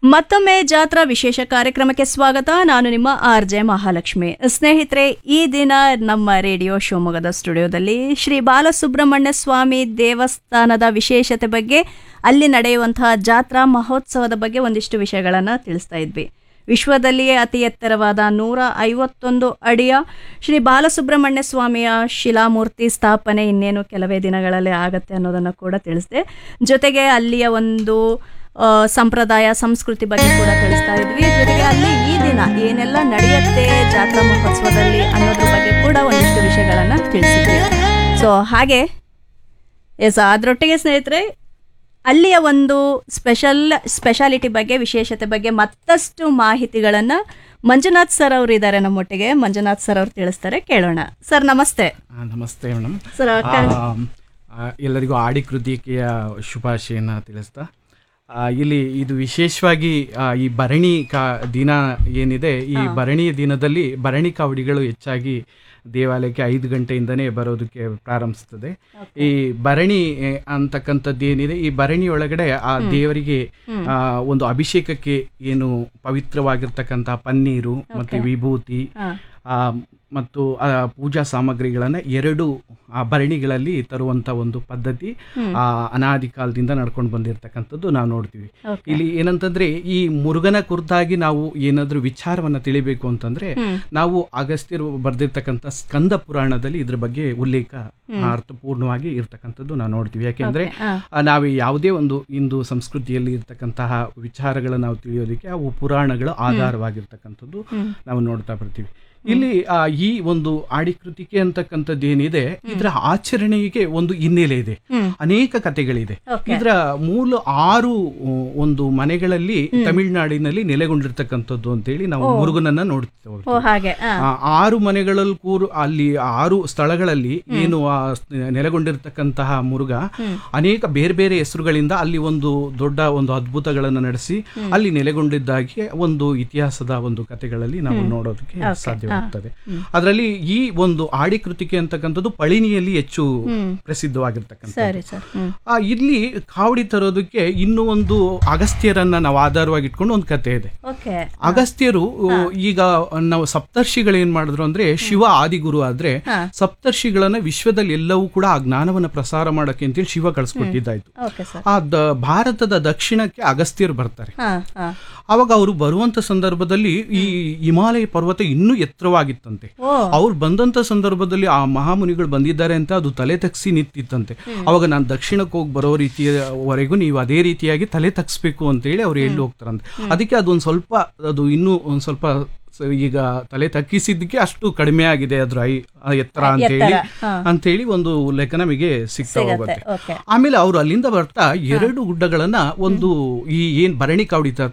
ಮತ್ತೊಮ್ಮೆ ಜಾತ್ರಾ ವಿಶೇಷ ಕಾರ್ಯಕ್ರಮಕ್ಕೆ ಸ್ವಾಗತ ನಾನು ನಿಮ್ಮ ಆರ್ ಜೆ ಮಹಾಲಕ್ಷ್ಮಿ ಸ್ನೇಹಿತರೆ ಈ ದಿನ ನಮ್ಮ ರೇಡಿಯೋ ಶಿವಮೊಗ್ಗದ ಸ್ಟುಡಿಯೋದಲ್ಲಿ ಶ್ರೀ ಬಾಲಸುಬ್ರಹ್ಮಣ್ಯ ಸ್ವಾಮಿ ದೇವಸ್ಥಾನದ ವಿಶೇಷತೆ ಬಗ್ಗೆ ಅಲ್ಲಿ ನಡೆಯುವಂತಹ ಜಾತ್ರಾ ಮಹೋತ್ಸವದ ಬಗ್ಗೆ ಒಂದಿಷ್ಟು ವಿಷಯಗಳನ್ನು ತಿಳಿಸ್ತಾ ಇದ್ವಿ ವಿಶ್ವದಲ್ಲಿಯೇ ಅತಿ ಎತ್ತರವಾದ ನೂರ ಐವತ್ತೊಂದು ಅಡಿಯ ಶ್ರೀ ಬಾಲಸುಬ್ರಹ್ಮಣ್ಯ ಸ್ವಾಮಿಯ ಶಿಲಾಮೂರ್ತಿ ಸ್ಥಾಪನೆ ಇನ್ನೇನು ಕೆಲವೇ ದಿನಗಳಲ್ಲಿ ಆಗತ್ತೆ ಅನ್ನೋದನ್ನು ಕೂಡ ತಿಳಿಸಿದೆ ಜೊತೆಗೆ ಅಲ್ಲಿಯ ಒಂದು ಆ, ಸಂಪ್ರದಾಯ ಸಂಸ್ಕೃತಿ ಬಗ್ಗೆ ಕೂಡ ತಿಳಿಸ್ತಾ ಇದ್ವಿ ಜೊತೆಗೆ ಅಲ್ಲಿ ಈ ದಿನ ಏನೆಲ್ಲ ನಡೆಯುತ್ತೆ ಜಾತ್ರಾ ಮಹೋತ್ಸವದಲ್ಲಿ ಅನ್ನೋದ್ರ ಬಗ್ಗೆ ಕೂಡ ಒಂದಿಷ್ಟು ವಿಷಯಗಳನ್ನು ತಿಳಿಸಿದ್ವಿ ಸೊ ಹಾಗೆ ಎಸ್ ಅದರೊಟ್ಟಿಗೆ ಸ್ನೇಹಿತರೆ ಅಲ್ಲಿಯ ಒಂದು ಸ್ಪೆಷಲ್ ಸ್ಪೆಷಾಲಿಟಿ ಬಗ್ಗೆ ವಿಶೇಷತೆ ಬಗ್ಗೆ ಮತ್ತಷ್ಟು ಮಾಹಿತಿಗಳನ್ನು ಮಂಜುನಾಥ್ ಸರ್ ಅವರು ಇದ್ದಾರೆ ನಮ್ಮೊಟ್ಟಿಗೆ ಮಂಜುನಾಥ್ ಸರ್ ಅವರು ತಿಳಿಸ್ತಾರೆ ಕೇಳೋಣ ಸರ್ ನಮಸ್ತೆ ಆ, ನಮಸ್ತೆ ಮೇಡಮ್ ಸರ್ ಎಲ್ಲರಿಗೂ ಆಡಿ ಕೃತಿಕೆಯ ಶುಭಾಶಯನ ತಿಳಿಸ್ತಾ ಆ, ಇಲ್ಲಿ ಇದು ವಿಶೇಷವಾಗಿ ಆ, ಈ ಭರಣಿ ಕಾ ದಿನ ಏನಿದೆ ಈ ಭರಣಿ ದಿನದಲ್ಲಿ ಭರಣಿ ಕಾವಡಿಗಳು ಹೆಚ್ಚಾಗಿ ದೇವಾಲಯಕ್ಕೆ ಐದು ಗಂಟೆಯಿಂದನೇ ಬರೋದಕ್ಕೆ ಪ್ರಾರಂಭಿಸ್ತದೆ ಈ ಭರಣಿ ಎ, ಅಂತಕ್ಕಂಥದ್ದು ಏನಿದೆ ಈ ಭರಣಿ ಒಳಗಡೆ ಆ ದೇವರಿಗೆ ಆ, ಒಂದು ಅಭಿಷೇಕಕ್ಕೆ ಏನು ಪವಿತ್ರವಾಗಿರ್ತಕ್ಕಂಥ ಪನ್ನೀರು ಮತ್ತೆ ವಿಭೂತಿ ಆ, ಮತ್ತು ಆ ಪೂಜಾ ಸಾಮಗ್ರಿಗಳನ್ನ ಎರಡು ಆ ಭರಣಿಗಳಲ್ಲಿ ತರುವಂತ ಒಂದು ಪದ್ಧತಿ ಆ ಅನಾದಿ ಕಾಲದಿಂದ ನಡ್ಕೊಂಡು ಬಂದಿರತಕ್ಕಂಥದ್ದು ನಾವು ನೋಡ್ತೀವಿ ಇಲ್ಲಿ ಏನಂತಂದ್ರೆ ಈ ಮುರುಗನ ಕುರಿತಾಗಿ ನಾವು ಏನಾದ್ರೂ ವಿಚಾರವನ್ನ ತಿಳಿಬೇಕು ಅಂತಂದ್ರೆ ನಾವು ಅಗಸ್ತ್ಯರು ಬರೆದಿರ್ತಕ್ಕಂಥ ಸ್ಕಂದ ಪುರಾಣದಲ್ಲಿ ಇದ್ರ ಬಗ್ಗೆ ಉಲ್ಲೇಖ ಅರ್ಥಪೂರ್ಣವಾಗಿ ಇರ್ತಕ್ಕಂಥದ್ದು ನಾವು ನೋಡ್ತೀವಿ ಯಾಕೆಂದ್ರೆ ಆ, ನಾವು ಯಾವುದೇ ಒಂದು ಹಿಂದೂ ಸಂಸ್ಕೃತಿಯಲ್ಲಿ ಇರ್ತಕ್ಕಂತಹ ವಿಚಾರಗಳನ್ನ ನಾವು ತಿಳಿಯೋದಕ್ಕೆ ಅವು ಪುರಾಣಗಳ ಆಧಾರವಾಗಿರ್ತಕ್ಕಂಥದ್ದು ನಾವು ನೋಡ್ತಾ ಬರ್ತೀವಿ ಇಲ್ಲಿ ಆ, ಈ ಒಂದು ಆಡಿಕೃತಿಕೆ ಅಂತಕ್ಕಂಥದ್ದು ಏನಿದೆ ಇದರ ಆಚರಣೆಗೆ ಒಂದು ಹಿನ್ನೆಲೆ ಇದೆ ಅನೇಕ ಕಥೆಗಳಿದೆ ಇದರ ಮೂಲ ಆರು ಉ, ಒಂದು ಮನೆಗಳಲ್ಲಿ ತಮಿಳುನಾಡಿನಲ್ಲಿ ನೆಲೆಗೊಂಡಿರ್ತಕ್ಕಂಥದ್ದು ಅಂತೇಳಿ ನಾವು ಮುರುಗನನ್ನ ನೋಡ್ತೇವೆ ಓ ಹಾಗೆ ಆ, ಆ ಆರು ಮನೆಗಳಲ್ಲಿ ಕೂರು ಅಲ್ಲಿ ಆರು ಸ್ಥಳಗಳಲ್ಲಿ ಏನು ಆ ಸ್- ನೆಲೆಗೊಂಡಿರ್ತಕ್ಕಂತಹ ಮುರುಗ ಅನೇಕ ಬೇರೆ ಬೇರೆ ಹೆಸರುಗಳಿಂದ ಅಲ್ಲಿ ಒಂದು ದೊಡ್ಡ ಒಂದು ಅದ್ಭುತಗಳನ್ನು ನಡೆಸಿ ಅಲ್ಲಿ ನೆಲೆಗೊಂಡಿದ್ದಾಗಿ ಒಂದು ಇತಿಹಾಸದ ಒಂದು ಕಥೆಗಳಲ್ಲಿ ನಾವು ನೋಡೋದಕ್ಕೆ ಸಾಧ್ಯವಾಗ್ತದೆ ಅದರಲ್ಲಿ ಈ ಒಂದು ಆಡಿಕೃತಿಕೆ ಅಂತಕ್ಕಂಥದ್ದು ಪಳಿನಿಯಲ್ಲಿ ಹೆಚ್ಚು ಪ್ರಸಿದ್ಧವಾಗಿರ್ತಕ್ಕಂಥ ಸರಿ ಸರ್ ಹ್ಮ್ ಆ ಇಲ್ಲಿ ಕಾವಡಿ ತರೋದಕ್ಕೆ ಇನ್ನೂ ಒಂದು ಅಗಸ್ತ್ಯರನ್ನ ನಾವು ಆಧಾರವಾಗಿ ಇಟ್ಕೊಂಡು ಒಂದು ಕತೆ ಇದೆ ಓಕೆ ಅಗಸ್ತ್ಯರು ಈಗ ನಾವು ಸಪ್ತರ್ಷಿಗಳು ಏನ್ ಮಾಡಿದ್ರು ಅಂದ್ರೆ ಶಿವ ಆದಿಗುರು ಆದ್ರೆ ಸಪ್ತರ್ಷಿಗಳನ್ನ ವಿಶ್ವದಲ್ಲಿ ಎಲ್ಲವೂ ಕೂಡ ಆ ಜ್ಞಾನವನ್ನ ಪ್ರಸಾರ ಮಾಡಕ್ಕೆ ಅಂತೇಳಿ ಶಿವ ಕಳಿಸ್ಕೊಟ್ಟಿದ್ದಾಯ್ತು ಓಕೆ ಸರ್ ಆ ದ ಭಾರತದ ದಕ್ಷಿಣಕ್ಕೆ ಅಗಸ್ತ್ಯರು ಬರ್ತಾರೆ ಹಾ ಹಾ ಅವಾಗ ಅವರು ಬರುವಂತ ಸಂದರ್ಭದಲ್ಲಿ ಈ ಹಿಮಾಲಯ ಪರ್ವತ ಇನ್ನೂ ಎತ್ತರವಾಗಿತ್ತಂತೆ ಓ ಅವ್ರು ಬಂದಂತ ಸಂದರ್ಭದಲ್ಲಿ ಆ ಮಹಾಮುನಿಗಳು ಬಂದಿದ್ದಾರೆ ಅಂತ ಅದು ತಲೆ ತಗ್ಸಿ ನಿಂತಿತ್ತಂತೆ ಅವಾಗ ನಾನು ದಕ್ಷಿಣಕ್ಕೆ ಹೋಗಿ ಬರೋ ರೀತಿಯವರೆಗೂ ನೀವು ಅದೇ ರೀತಿಯಾಗಿ ತಲೆ ತಗ್ಸ್ಬೇಕು ಅಂತೇಳಿ ಅವ್ರು ಎಲ್ಲಿ ಹೋಗ್ತಾರಂತೆ ಅದಕ್ಕೆ ಅದೊಂದು ಸ್ವಲ್ಪ ಅದು ಇನ್ನೂ ಒಂದ್ ಸ್ವಲ್ಪ ಸ- ಈಗ ತಲೆ ತಗ್ಗಿಸಿದ್ದಕ್ಕೆ ಅಷ್ಟು ಕಡಿಮೆ ಆಗಿದೆ ಅದ್ರ ಐ ಆ ಎತ್ತರ ಅಂತೇಳಿ ಅಂತೇಳಿ ಒಂದು ಲೆಕ್ಕ ನಮಗೆ ಸಿಗ್ತಾ ಹೋಗುತ್ತೆ ಓಕೆ ಆಮೇಲೆ ಅವರು ಅಲ್ಲಿಂದ ಬರ್ತಾ ಎರಡು ಗುಡ್ಡಗಳನ್ನ ಒಂದು ಈ ಏನ್ ಭರಣಿ ಕಾವಡಿ ತ-